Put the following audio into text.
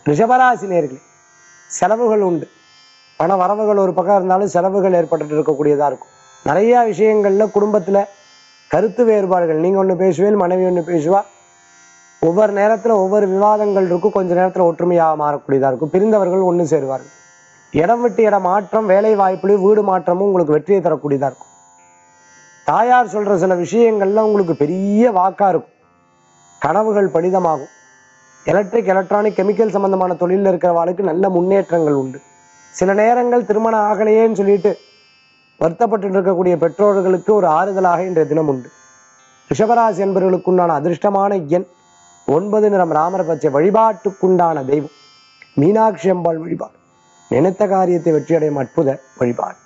ரிஷபராசி நேர்களே செலவுகள் உண்டு பண வரவுகள் ஒரு பக்கம் இருந்தாலும் செலவுகள் ஏற்பட்டு இருக்கக்கூடியதா இருக்கும் நிறைய விஷயங்கள்ல குடும்பத்துல கருத்து வேறுபாடுகள் நீங்க ஒண்ணு பேசுவேன் மனைவி ஒண்ணு பேசுவா ஒவ்வொரு நேரத்துல ஒவ்வொரு விவாதங்கள் இருக்கும் கொஞ்ச நேரத்துல ஒற்றுமையாக மாறக்கூடியதா இருக்கும் பிரிந்தவர்கள் ஒண்ணு சேருவார்கள் இடம் விட்டு இடம் மாற்றம் வேலை வாய்ப்புலையும் வீடு மாற்றமும் உங்களுக்கு வெற்றியை தரக்கூடியதா இருக்கும் தாயார் சொல்ற சில விஷயங்கள்ல உங்களுக்கு பெரிய வாக்கா இருக்கும் கனவுகள் பலிதமாகும் எலக்ட்ரிக் எலக்ட்ரானிக் கெமிக்கல் சம்பந்தமான தொழிலில் இருக்கிறவாளுக்கு நல்ல முன்னேற்றங்கள் உண்டு சில நேரங்கள் திருமணம் ஆகலையேன்னு சொல்லிட்டு வருத்தப்பட்டு இருக்கக்கூடிய பெற்றோர்களுக்கு ஒரு ஆறுதலாக இன்றைய தினம் உண்டு ரிஷபராசி என்பவர்களுக்குண்டான அதிர்ஷ்டமான எண் ஒன்பது நிறம் ராமர் பச்சை வழிபாட்டுக்குண்டான தெய்வம் மீனாட்சி அம்பாள் வழிபாடு நினைத்த காரியத்தை வெற்றியடையும் அற்புத வழிபாடு